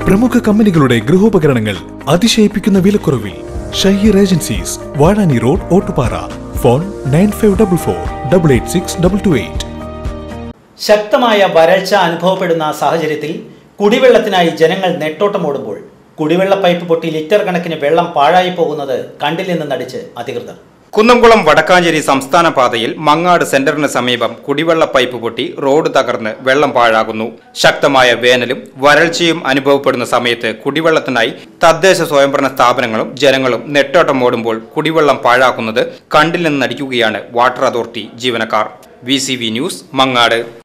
പ്രമുഖ കമ്പനികളുടെ ഗൃഹോപകരണങ്ങൾ അതിശയിപ്പിക്കുന്ന വിലക്കുറവിൽ Shaheer agencies Vazhani road Ottupara phone nine five double four double eight six double two eight ശക്തമായ വരൾച്ച അനുഭവപ്പെടുന്ന സാഹചര്യത്തിൽ കുടിവെള്ളത്തിനായി ജനങ്ങൾ നെട്ടോട്ടമോടുമ്പോൾ കുടിവെള്ള പൈപ്പ് പൊട്ടി ലിറ്റർ കണക്കിന് വെള്ളം പാഴായി പോകുന്നത് കണ്ടില്ലെന്ന് നടിച്ച് അധികൃതർ കുന്നംകുളം വടക്കാഞ്ചേരി സംസ്ഥാന പാതയിൽ മങ്ങാട് സെന്ററിന് സമീപം കുടിവെള്ള പൈപ്പ് പൊട്ടി റോഡ് തകർന്ന് വെള്ളം പാഴാകുന്നു ശക്തമായ വേനലും വരൾച്ചയും അനുഭവപ്പെടുന്ന സമയത്ത് കുടിവെള്ളത്തിനായി തദ്ദേശ സ്വയംഭരണ സ്ഥാപനങ്ങളും ജനങ്ങളും നെട്ടോട്ടം ഓടുമ്പോൾ കുടിവെള്ളം പാഴാക്കുന്നത് കണ്ടില്ലെന്ന് നടിക്കുകയാണ് വാട്ടർ അതോറിറ്റി ജീവനക്കാർ വി ന്യൂസ് മങ്ങാട്